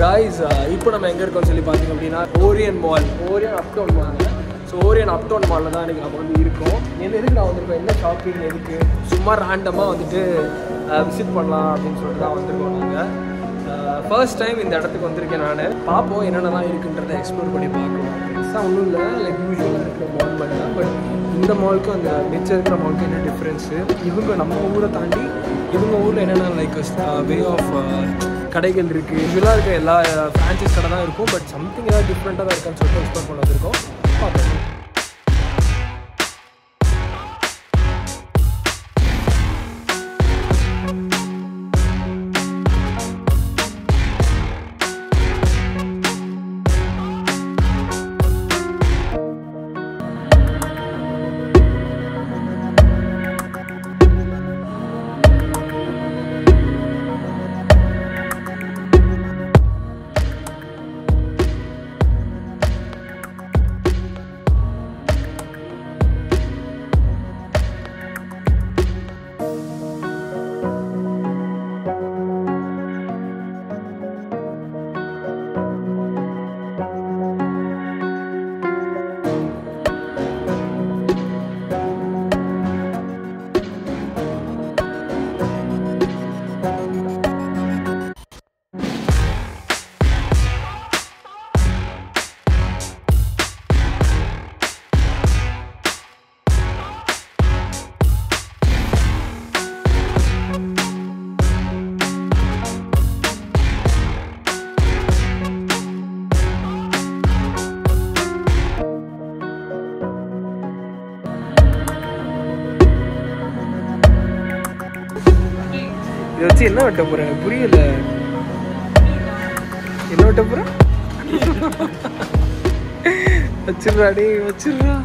guys இப்போ நம்ம எங்கே இருக்கோம்னு சொல்லி பார்த்தீங்க அப்படின்னா Orion mall Orion uptown mall so Orion uptown மாலில் தான் இன்றைக்கி நம்ம வந்து இருக்கோம் என்ன எதுக்கு நான் வந்திருக்கோம் என்ன ஷாப்பிங் எதுக்கு சும்மா ரேண்டமாக வந்துட்டு விசிட் பண்ணலாம் அப்படின்னு சொல்லிட்டு தான் வந்திருக்கோம் நாங்கள் ஃபர்ஸ்ட் டைம் இந்த இடத்துக்கு வந்திருக்கேன் நான் பார்ப்போம் என்னென்னலாம் இருக்குன்றதை எக்ஸ்ப்ளோர் பண்ணி பார்க்கலாம் பெருசாக ஒன்றும் இல்லை லைக் யூஸ்வலாக இருக்கிற மால் மாதிரி தான் பட் இந்த மாலுக்கும் அந்த மிச்சம் இருக்கிற மாலுக்கும் என்ன டிஃப்ரென்ஸு இவங்க நம்ம ஊரை தாண்டி இவங்க ஊரில் என்னென்ன லைக் வே ஆஃப் கடைகள் இருக்குது யூஸ்வலாக இருக்க எல்லா ஃப்ரான்ச்சைஸ் கடை தான் இருக்கும் பட் சம்திங் ஏதாவது டிஃப்ரெண்ட்டாக தான் இருக்கான்னு சொல்லிட்டு எக்ஸ்ப்ளோர் பண்ண வந்திருக்கோம் பார்ப்போம் இதை வச்சு என்ன வெட்ட போகிறேன் எனக்கு புரியல என்ன வெட்ட போகிறேன் வச்சிடுறா டே வச்சிடுறா